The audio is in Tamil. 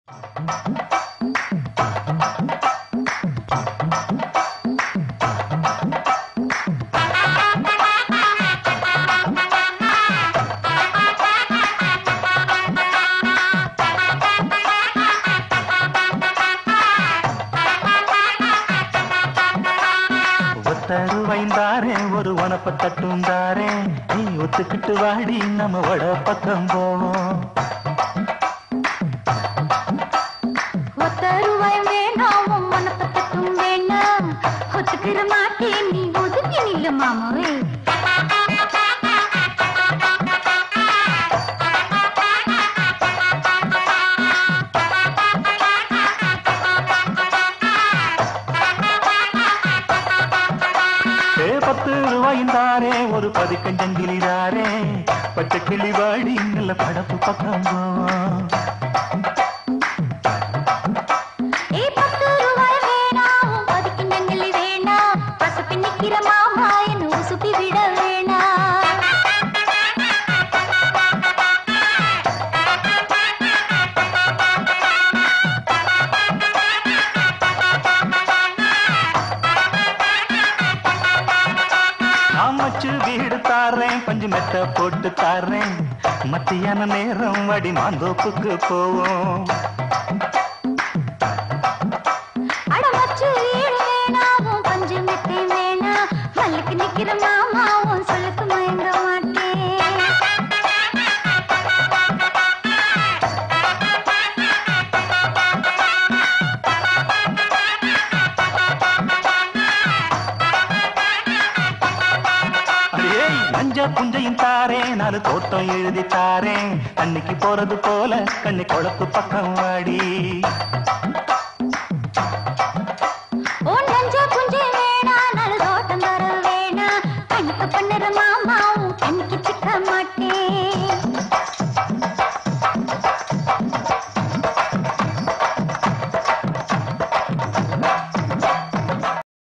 ஒத்தரு வைந்தாரே ஒரு உனப்ப தட்டுந்தாரே நீ ஒத்துக்கிட்டு வாடி நம்ம வட பக்கம் போவோம் ஒத்த ரூபாய் வேணாம் உன் மனப்பத்தக்கும் வேணாம் ஒத்துக்கிற மாட்டேன் நீ ஒதுங்கி நில்லு மாமாவே ஏ பத்து ரூபாய்ந்தாரே ஒரு பதிக்கஞ்சங்கிலிதாரே பச்சை கிளி வாடி நல்ல படப்பு பக்கம் போவோம் ஏ பத்து ரூபாய் வேணாம் உன் பதிக்கு நெல்லி வேணாம் பசுப்பி நிக்கிற மாமா என்ன உசுப்பி விட வேணாம் நான் மச்சு வீடு தாரேன் கொஞ்சம் மெத்த போட்டு தாரேன் மத்தியான நேரம் வடி மாந்தோப்புக்கு போவோம் அட மச்சு வீடு வேணாம் உன் பஞ்சு மெத்தை வேணாம் மல்லுக்கு நிக்கிற மாமா உன் சொல்லுக்கு மயங்க மாட்டேன் அடியே மஞ்ச புஞ்சையும் தாரேன் நாலு தோட்டம் எழுதி தாரேன் அன்னைக்கு போறது போல கண்ணி குழப்பு பக்கம் வாடி உன் நஞ்ச புஞ்சை வேணா நல்ல தோட்டம் தர வேணா கண்ணுக்கு பண்ணுற